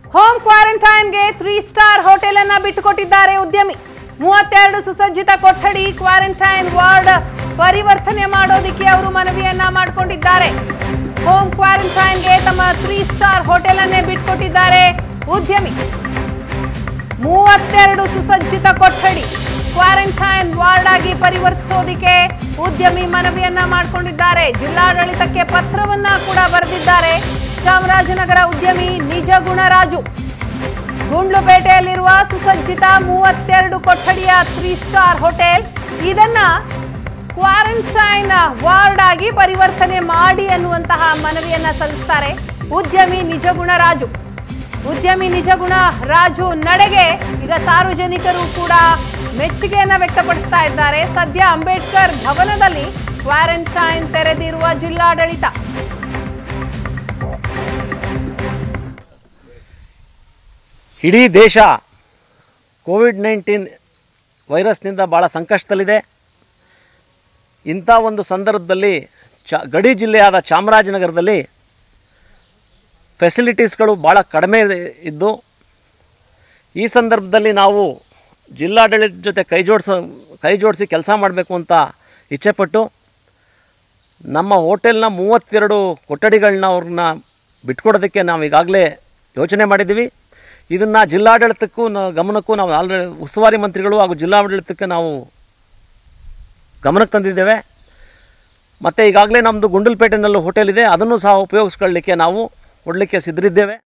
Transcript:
home ಕ್ವಾರಂಟೈನ್ಗೆ three star hotel ಅನ್ನ ಬಿಟ್ಟುಕೊಟ್ಟಿದ್ದಾರೆ ಉದ್ಯಮಿ ಮೂವತ್ತೆರಡು ಸುಸಜ್ಜಿತ ಕೊಠಡಿ ಕ್ವಾರಂಟೈನ್ ವಾರ್ಡ್ ಪರಿವರ್ತನೆ ಮಾಡೋದಿಕ್ಕೆ ಅವರು ಮನವಿಯನ್ನ ಮಾಡಿಕೊಂಡಿದ್ದಾರೆ ಹೋಮ್ ಕ್ವಾರಂಟೈನ್ಗೆ ತಮ್ಮ ತ್ರೀ ಸ್ಟಾರ್ ಹೋಟೆಲ್ ಅನ್ನೇ ಬಿಟ್ಟುಕೊಟ್ಟಿದ್ದಾರೆ ಉದ್ಯಮಿ ಮೂವತ್ತೆರಡು ಸುಸಜ್ಜಿತ ಕೊಠಡಿ ಕ್ವಾರಂಟೈನ್ ವಾರ್ಡ್ ಆಗಿ ಪರಿವರ್ತಿಸೋದಿಕ್ಕೆ ಉದ್ಯಮಿ ಮನವಿಯನ್ನ ಮಾಡಿಕೊಂಡಿದ್ದಾರೆ ಜಿಲ್ಲಾಡಳಿತಕ್ಕೆ ಪತ್ರವನ್ನ ಕೂಡ ಬರೆದಿದ್ದಾರೆ ಚಾಮರಾಜನಗರ ಉದ್ಯಮಿ ನಿಜ ಗುಣರಾಜು ಗುಂಡ್ಲುಪೇಟೆಯಲ್ಲಿರುವ ಸುಸಜ್ಜಿತ ಮೂವತ್ತೆರಡು ಕೊಠಡಿಯ ತ್ರೀ ಸ್ಟಾರ್ ಹೋಟೆಲ್ ಇದನ್ನ ಕ್ವಾರಂಟೈನ್ ವಾರ್ಡ್ ಆಗಿ ಪರಿವರ್ತನೆ ಮಾಡಿ ಅನ್ನುವಂತಹ ಮನವಿಯನ್ನ ಸಲ್ಲಿಸ್ತಾರೆ ಉದ್ಯಮಿ ನಿಜಗುಣ ರಾಜು ಉದ್ಯಮಿ ನಿಜಗುಣ ರಾಜು ನಡೆಗೆ ಈಗ ಸಾರ್ವಜನಿಕರು ಕೂಡ ಮೆಚ್ಚುಗೆಯನ್ನ ವ್ಯಕ್ತಪಡಿಸ್ತಾ ಇದ್ದಾರೆ ಸದ್ಯ ಅಂಬೇಡ್ಕರ್ ಭವನದಲ್ಲಿ ಕ್ವಾರಂಟೈನ್ ತೆರೆದಿರುವ ಜಿಲ್ಲಾಡಳಿತ ಇಡೀ ದೇಶ ಕೋವಿಡ್ ನೈನ್ಟೀನ್ ವೈರಸ್ನಿಂದ ಭಾಳ ಸಂಕಷ್ಟದಲ್ಲಿದೆ ಇಂಥ ಒಂದು ಸಂದರ್ಭದಲ್ಲಿ ಚ ಗಡಿ ಜಿಲ್ಲೆಯಾದ ಚಾಮರಾಜನಗರದಲ್ಲಿ ಫೆಸಿಲಿಟೀಸ್ಗಳು ಭಾಳ ಕಡಿಮೆ ಇದ್ದು ಈ ಸಂದರ್ಭದಲ್ಲಿ ನಾವು ಜಿಲ್ಲಾಡಳಿತ ಜೊತೆ ಕೈ ಜೋಡಿಸೋ ಕೈ ಜೋಡಿಸಿ ಕೆಲಸ ಮಾಡಬೇಕು ಅಂತ ಇಚ್ಛೆಪಟ್ಟು ನಮ್ಮ ಹೋಟೆಲ್ನ ಮೂವತ್ತೆರಡು ಕೊಠಡಿಗಳನ್ನ ಅವ್ರನ್ನ ಬಿಟ್ಕೊಡೋದಕ್ಕೆ ನಾವು ಈಗಾಗಲೇ ಯೋಚನೆ ಮಾಡಿದ್ದೀವಿ ಇದನ್ನು ಜಿಲ್ಲಾಡಳಿತಕ್ಕೂ ನ ಗಮನಕ್ಕೂ ನಾವು ಆಲ್ರೆಡಿ ಉಸ್ತುವಾರಿ ಮಂತ್ರಿಗಳು ಹಾಗೂ ಜಿಲ್ಲಾಡಳಿತಕ್ಕೆ ನಾವು ಗಮನಕ್ಕೆ ತಂದಿದ್ದೇವೆ ಮತ್ತು ಈಗಾಗಲೇ ನಮ್ಮದು ಗುಂಡಲ್ಪೇಟೆನಲ್ಲೂ ಹೋಟೆಲ್ ಇದೆ ಅದನ್ನು ಸಹ ಉಪಯೋಗಿಸ್ಕೊಳ್ಳಿಕ್ಕೆ ನಾವು ಕೊಡಲಿಕ್ಕೆ ಸಿದ್ಧರಿದ್ದೇವೆ